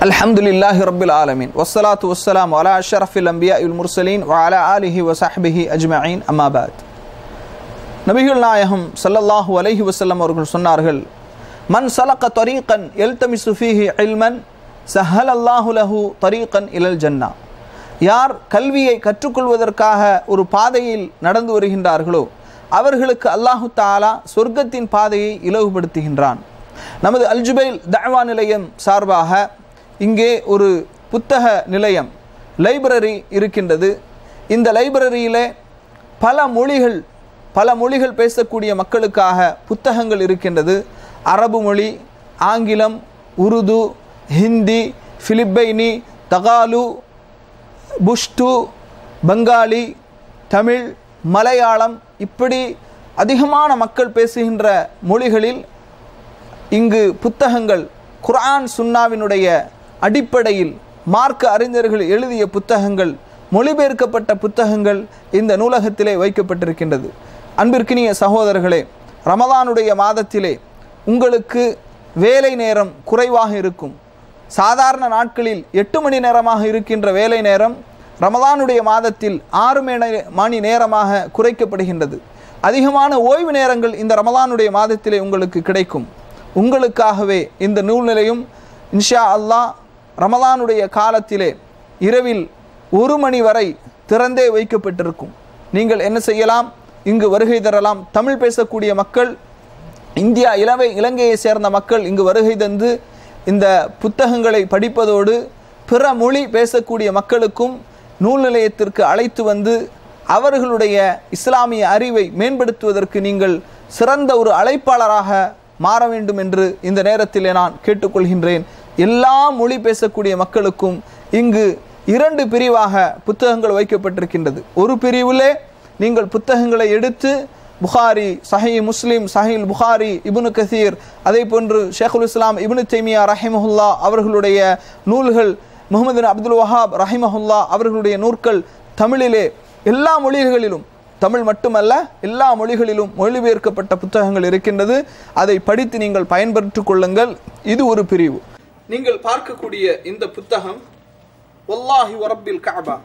الحمد لله رب العالمين والصلاة والسلام على أشرف الأنبياء والمرسلين وعلى آله وصحبه أجمعين أما بعد நபிகள் நாயகம் ஸல்லல்லாஹு அலைஹி வஸல்லம் அவர்கள் சொன்னார்கள் மன் சலக்க தரீகன் எல்தமிசு ஃபீஹி இல்மன் சஹல் அல்லாஹு லஹு தரீகன் இலல் ஜன்னா யார் கல்வியை கற்றுக்கொள்வதற்காக ஒரு பாதையில் நடந்து வருகின்றார்களோ அவர்களுக்கு அல்லாஹு தாலா சொர்க்கத்தின் பாதையை இலவுபடுத்துகின்றான் நமது அல்ஜுபைல் தஅவா நிலையம் சார்பாக இங்கே ஒரு புத்தக நிலையம் லைப்ரரி இருக்கின்றது இந்த லைப்ரரியிலே பல மொழிகள் பல மொழிகள் பேசக்கூடிய மக்களுக்காக புத்தகங்கள் இருக்கின்றது அரபு மொழி ஆங்கிலம் உருது ஹிந்தி பிலிப்பைனி தகாலு புஷ்டு பங்காளி தமிழ் மலையாளம் இப்படி அதிகமான மக்கள் பேசுகின்ற மொழிகளில் இங்கு புத்தகங்கள் குர்ஆன் சுன்னாவினுடைய அடிப்படையில் மார்க்க அறிஞர்கள் எழுதிய புத்தகங்கள் மொழிபெயர்க்கப்பட்ட புத்தகங்கள் இந்த நூலகத்திலே வைக்கப்பட்டிருக்கின்றது அன்பிற்கினிய சகோதரர்களே ரமதானுடைய மாதத்திலே உங்களுக்கு வேலை நேரம் குறைவாக இருக்கும் சாதாரண நாட்களில் எட்டு மணி நேரமாக இருக்கின்ற வேலை நேரம் ரமதானுடைய மாதத்தில் ஆறு மணி மணி நேரமாக குறைக்கப்படுகின்றது அதிகமான ஓய்வு நேரங்கள் இந்த ரமதானுடைய மாதத்திலே உங்களுக்கு கிடைக்கும் உங்களுக்காகவே இந்த நூல்நிலையும் இன்ஷா அல்லாஹ் ரமதானுடைய காலத்திலே இரவில் ஒரு மணி வரை திறந்தே வைக்கப்பட்டிருக்கும் நீங்கள் என்ன செய்யலாம் இங்கு வருகை தரலாம் தமிழ் பேசக்கூடிய மக்கள் இந்தியா இலங்கை இலங்கையை சேர்ந்த மக்கள் இங்கு வருகை தந்து இந்த புத்தகங்களை படிப்பதோடு பிற மொழி பேசக்கூடிய மக்களுக்கும் நூல் நிலையத்திற்கு அழைத்து வந்து அவர்களுடைய இஸ்லாமிய அறிவை மேம்படுத்துவதற்கு நீங்கள் சிறந்த ஒரு அழைப்பாளராக மாற வேண்டும் என்று இந்த நேரத்திலே நான் கேட்டுக்கொள்கின்றேன் எல்லா மொழி பேசக்கூடிய மக்களுக்கும் இங்கு இரண்டு பிரிவாக புத்தகங்கள் வைக்கப்பட்டிருக்கின்றது ஒரு பிரிவிலே நீங்கள் புத்தகங்களை எடுத்து புகாரி சஹி முஸ்லிம் சஹில் புகாரி இப்னு கசீர் அதே போன்று ஷேகுல் இஸ்லாம் இப்னு தைமியா ரஹிமஹுல்லா அவர்களுடைய நூல்கள் முகமது பின் அப்துல் வஹாப் ரஹிமஹுல்லா அவர்களுடைய நூற்கள் தமிழிலே எல்லா மொழிகளிலும் தமிழ் மட்டுமல்ல எல்லா மொழிகளிலும் மொழிபெயர்க்கப்பட்ட புத்தகங்கள் இருக்கின்றது அதை படித்து நீங்கள் பயன்பெற்றுக் கொள்ளுங்கள் இது ஒரு பிரிவு நீங்கள் பார்க்கக்கூடிய இந்த புத்தகம் ஒல்லாஹி வரப்பில் கஅபா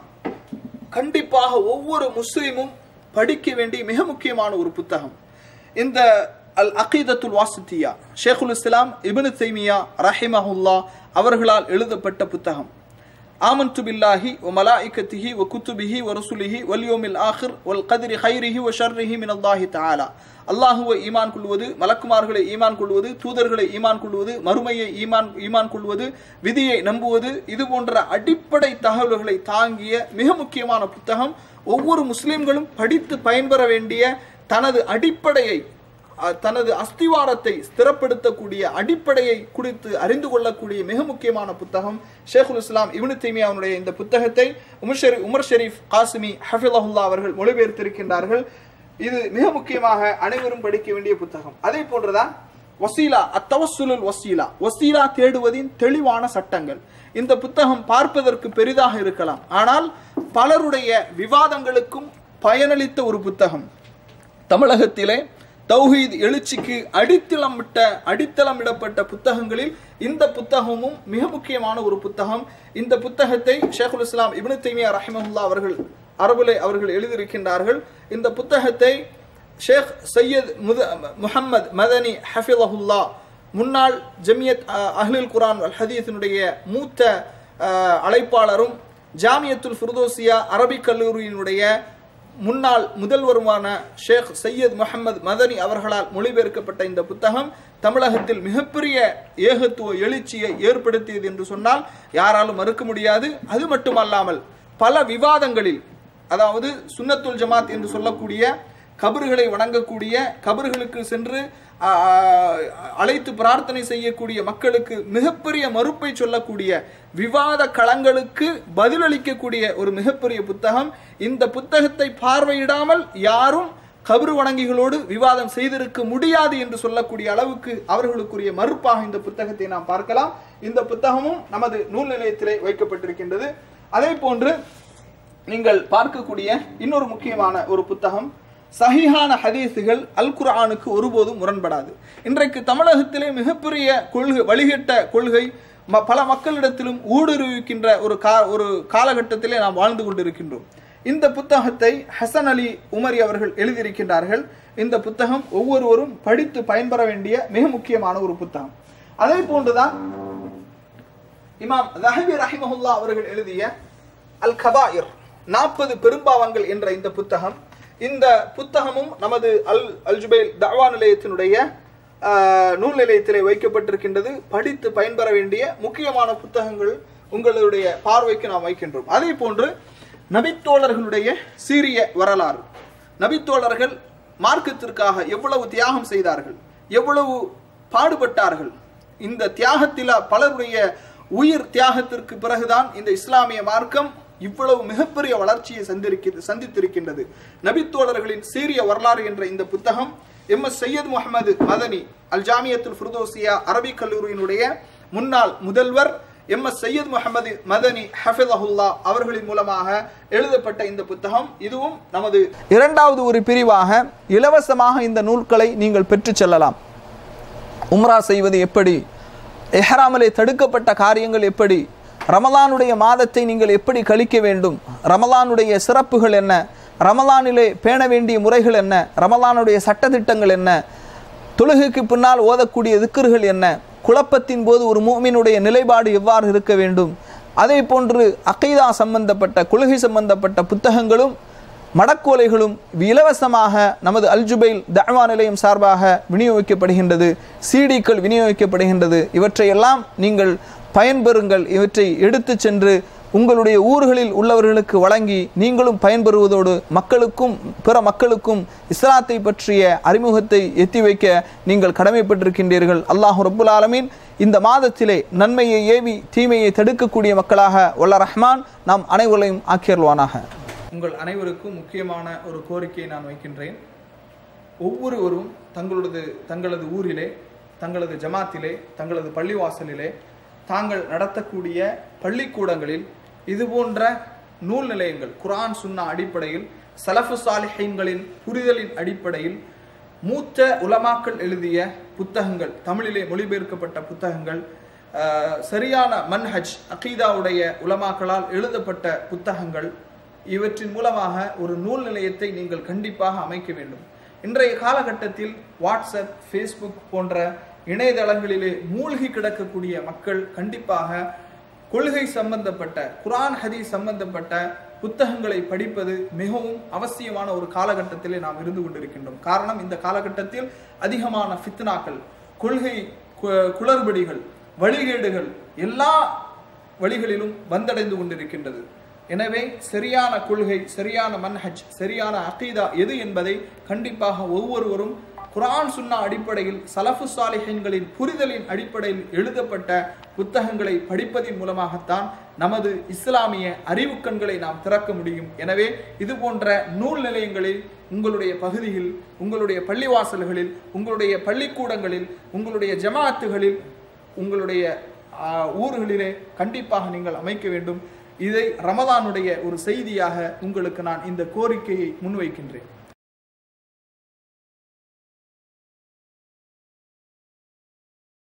கண்டிப்பாக ஒவ்வொரு முஸ்லிமும் படிக்க வேண்டிய மிக முக்கியமான ஒரு புத்தகம் இந்த அல் அகீதத்துல் வாசித்தியா ஷேகுல் இஸ்லாம் இபின் தைமியா ரஹிமஹுல்லா அவர்களால் எழுதப்பட்ட புத்தகம் ஆமன்து பில்லாஹி வ மலாயிகத்திஹி வ குத்துபிஹி வ ரசுலிஹி வல் யோமில் ஆஹிர் வல் கதிரி ஹைரிஹி வ ஷர்ரிஹி மின் அல்லாஹி தஆலா அல்லாஹுவை ஈமான் கொள்வது மலக்குமார்களை ஈமான் கொள்வது தூதர்களை ஈமான் கொள்வது மறுமையை ஈமான் ஈமான் கொள்வது விதியை நம்புவது இது போன்ற அடிப்படை தகவல்களை தாங்கிய மிக முக்கியமான புத்தகம் ஒவ்வொரு முஸ்லிம்களும் படித்து பயன்பெற வேண்டிய தனது அடிப்படையை தனது அஸ்திவாரத்தை ஸ்திரப்படுத்தக்கூடிய அடிப்படையை குறித்து அறிந்து கொள்ளக்கூடிய மிக முக்கியமான புத்தகம் ஷேகுல் இஸ்லாம் இவனு தைமியாவுடைய இந்த புத்தகத்தை உமர் ஷெரீப் உமர் ஷெரீப் காசிமி ஹஃபிலஹுல்லா அவர்கள் மொழிபெயர்த்திருக்கின்றார்கள் இது மிக முக்கியமாக அனைவரும் படிக்க வேண்டிய புத்தகம் அதே போன்றுதான் வசீலா அத்தவசுலுல் வசீலா வசீலா தேடுவதின் தெளிவான சட்டங்கள் இந்த புத்தகம் பார்ப்பதற்கு பெரிதாக இருக்கலாம் ஆனால் பலருடைய விவாதங்களுக்கும் பயனளித்த ஒரு புத்தகம் தமிழகத்திலே தௌஹீத் எழுச்சிக்கு அடித்தளமிட்ட அடித்தளமிடப்பட்ட புத்தகங்களில் இந்த புத்தகமும் மிக முக்கியமான ஒரு புத்தகம் இந்த புத்தகத்தை ஷேகுல் இஸ்லாம் இப்னு தைமியா ரஹிமஹுல்லா அவர்கள் அரபுலே அவர்கள் எழுதியிருக்கின்றார்கள் இந்த புத்தகத்தை ஷேக் சையத் முத முஹம்மத் மதனி ஹஃபிலஹுல்லா முன்னாள் ஜமியத் அஹ்லில் குரான் அல் ஹதீஸினுடைய மூத்த அழைப்பாளரும் ஜாமியத்துல் ஃபிர்தோசியா அரபிக் கல்லூரியினுடைய முன்னாள் முதல்வருமான ஷேக் சையத் முகமது மதனி அவர்களால் மொழிபெயர்க்கப்பட்ட இந்த புத்தகம் தமிழகத்தில் மிகப்பெரிய ஏகத்துவ எழுச்சியை ஏற்படுத்தியது என்று சொன்னால் யாராலும் மறுக்க முடியாது அது மட்டுமல்லாமல் பல விவாதங்களில் அதாவது சுன்னத்துல் ஜமாத் என்று சொல்லக்கூடிய கபறுகளை வணங்கக்கூடிய கபறுகளுக்கு சென்று அழைத்து பிரார்த்தனை செய்யக்கூடிய மக்களுக்கு மிகப்பெரிய மறுப்பை சொல்லக்கூடிய விவாத களங்களுக்கு பதிலளிக்கக்கூடிய ஒரு மிகப்பெரிய புத்தகம் இந்த புத்தகத்தை பார்வையிடாமல் யாரும் கபரு வணங்கிகளோடு விவாதம் செய்திருக்க முடியாது என்று சொல்லக்கூடிய அளவுக்கு அவர்களுக்குரிய மறுப்பாக இந்த புத்தகத்தை நாம் பார்க்கலாம் இந்த புத்தகமும் நமது நூல் நிலையத்திலே வைக்கப்பட்டிருக்கின்றது அதே போன்று நீங்கள் பார்க்கக்கூடிய இன்னொரு முக்கியமான ஒரு புத்தகம் சஹிஹான ஹதீஸுகள் அல் குர்ஆனுக்கு ஒருபோதும் முரண்படாது இன்றைக்கு தமிழகத்திலே மிகப்பெரிய கொள்கை வழிகட்ட கொள்கை ம- பல மக்களிடத்திலும் ஊடுருவிக்கின்ற ஒரு கா ஒரு காலகட்டத்திலே நாம் வாழ்ந்து கொண்டிருக்கின்றோம் இந்த புத்தகத்தை ஹசன் அலி உமரி அவர்கள் எழுதியிருக்கின்றார்கள் இந்த புத்தகம் ஒவ்வொருவரும் படித்து பயன்பெற வேண்டிய மிக முக்கியமான ஒரு புத்தகம் அதே போன்றுதான் இமாம் ரஹபி ரஹிமஹுல்லா அவர்கள் எழுதிய அல் கபாயிர் நாற்பது பெரும்பாவங்கள் என்ற இந்த புத்தகம் இந்த புத்தகமும் நமது அல் அல்ஜுபைல் தவா நிலையத்தினுடைய ஆஹ், நூல் நிலையத்திலே வைக்கப்பட்டிருக்கின்றது படித்து பயன்பெற வேண்டிய முக்கியமான புத்தகங்கள் உங்களுடைய பார்வைக்கு நாம் வைக்கின்றோம் அதே போன்று நபித்தோழர்களுடைய சீரிய வரலாறு நபித்தோழர்கள் மார்க்கத்திற்காக எவ்வளவு தியாகம் செய்தார்கள் எவ்வளவு பாடுபட்டார்கள் இந்த தியாகத்தில பலருடைய உயிர் தியாகத்திற்கு பிறகுதான் இந்த இஸ்லாமிய மார்க்கம் இவ்வளவு மிகப்பெரிய வளர்ச்சியை சந்திருக்கிறது சந்தித்திருக்கின்றது நபித்தோழர்களின் சீரிய வரலாறு என்ற இந்த புத்தகம் எம் எஸ் சையத் முகமது மதனி அல் ஜாமியத்துல் ஃபிர்தோசியா அரபிக் கல்லூரியினுடைய முன்னாள் முதல்வர் எம் எஸ் சையத் முகமது மதனி ஹஃபிதஹுல்லா அவர்களின் மூலமாக எழுதப்பட்ட இந்த புத்தகம் இதுவும் நமது இரண்டாவது ஒரு பிரிவாக இலவசமாக இந்த நூல்களை நீங்கள் பெற்றுச் செல்லலாம் உம்ரா செய்வது எப்படி எஹ்ராமிலே தடுக்கப்பட்ட காரியங்கள் எப்படி ரமலானுடைய மாதத்தை நீங்கள் எப்படி கழிக்க வேண்டும் ரமலானுடைய சிறப்புகள் என்ன ரமலானிலே பேண வேண்டிய முறைகள் என்ன ரமலானுடைய சட்டதிட்டங்கள் என்ன தொழுகைக்கு பின்னால் ஓதக்கூடிய திக்கர்கள் என்ன குழப்பத்தின் போது ஒரு மூமினுடைய நிலைப்பாடு எவ்வாறு இருக்க வேண்டும் அதே போன்று அகைதா சம்பந்தப்பட்ட கொள்கை சம்பந்தப்பட்ட புத்தகங்களும் மடக்கோலைகளும் இலவசமாக நமது அல்ஜுபைல் தஅவா நிலையம் சார்பாக விநியோகிக்கப்படுகின்றது சிடிக்கள் விநியோகிக்கப்படுகின்றது இவற்றையெல்லாம் நீங்கள் பயன்பெறுங்கள் இவற்றை எடுத்துச் சென்று உங்களுடைய ஊர்களில் உள்ளவர்களுக்கு வழங்கி நீங்களும் பயன்பெறுவதோடு மக்களுக்கும் பிற மக்களுக்கும் இஸ்லாத்தை பற்றிய அறிமுகத்தை எத்தி வைக்க நீங்கள் கடமைப்பட்டிருக்கின்றீர்கள் அல்லாஹ் ரப்புல் ஆலமீன் இந்த மாதத்திலே நன்மையை ஏவி தீமையை தடுக்கக்கூடிய மக்களாக வல்ல ரஹ்மான் நாம் அனைவரையும் ஆக்கியருள்வானாக உங்கள் அனைவருக்கும் முக்கியமான ஒரு கோரிக்கையை நான் வைக்கின்றேன் ஒவ்வொருவரும் தங்களது தங்களது ஊரிலே தங்களது ஜமாத்திலே தங்களது பள்ளிவாசலிலே தாங்கள் நடத்தக்கூடிய பள்ளிக்கூடங்களில் இது போன்ற நூல் நிலையங்கள் குர்ஆன் சுன்னா அடிப்படையில் சலஃபு சாலிஹீன்களின் புரிதலின் அடிப்படையில் மூத்த உலமாக்கள் எழுதிய புத்தகங்கள் தமிழிலே மொழிபெயர்க்கப்பட்ட புத்தகங்கள் அஹ், சரியான மன்ஹஜ் அகீதாவுடைய உலமாக்களால் எழுதப்பட்ட புத்தகங்கள் இவற்றின் மூலமாக ஒரு நூல் நிலையத்தை நீங்கள் கண்டிப்பாக அமைக்க வேண்டும் இன்றைய காலகட்டத்தில் வாட்ஸ்அப் ஃபேஸ்புக் போன்ற இணையதளங்களிலே மூழ்கி கிடக்கக்கூடிய மக்கள் கண்டிப்பாக கொள்கை சம்பந்தப்பட்ட குர்ஆன் ஹதீஸ் சம்பந்தப்பட்ட புத்தகங்களை படிப்பது மிகவும் அவசியமான ஒரு காலகட்டத்திலே நாம் இருந்து கொண்டிருக்கின்றோம் காரணம் இந்த காலகட்டத்தில் அதிகமான ஃபித்னாக்கள் கொள்கை கு- குளறுபடிகள் வழிகேடுகள் எல்லா வழிகளிலும் வந்தடைந்து கொண்டிருக்கின்றது எனவே சரியான கொள்கை சரியான மன்ஹஜ் சரியான அகீதா எது என்பதை கண்டிப்பாக ஒவ்வொருவரும் குர்ஆன் சுன்னா அடிப்படையில் சலஃபு சாலிஹின்களின் புரிதலின் அடிப்படையில் எழுதப்பட்ட புத்தகங்களை படிப்பதின் மூலமாகத்தான் நமது இஸ்லாமிய அறிவுக்கண்களை நாம் திறக்க முடியும் எனவே இது போன்ற நூல் நிலையங்களில் உங்களுடைய பகுதியில் உங்களுடைய பள்ளிவாசல்களில் உங்களுடைய பள்ளிக்கூடங்களில் உங்களுடைய ஜமாத்துகளில் உங்களுடைய ஆ, ஊர்களிலே கண்டிப்பாக நீங்கள் அமைக்க வேண்டும் இதை ரமதானுடைய ஒரு செய்தியாக உங்களுக்கு நான் இந்த கோரிக்கையை முன்வைக்கின்றேன்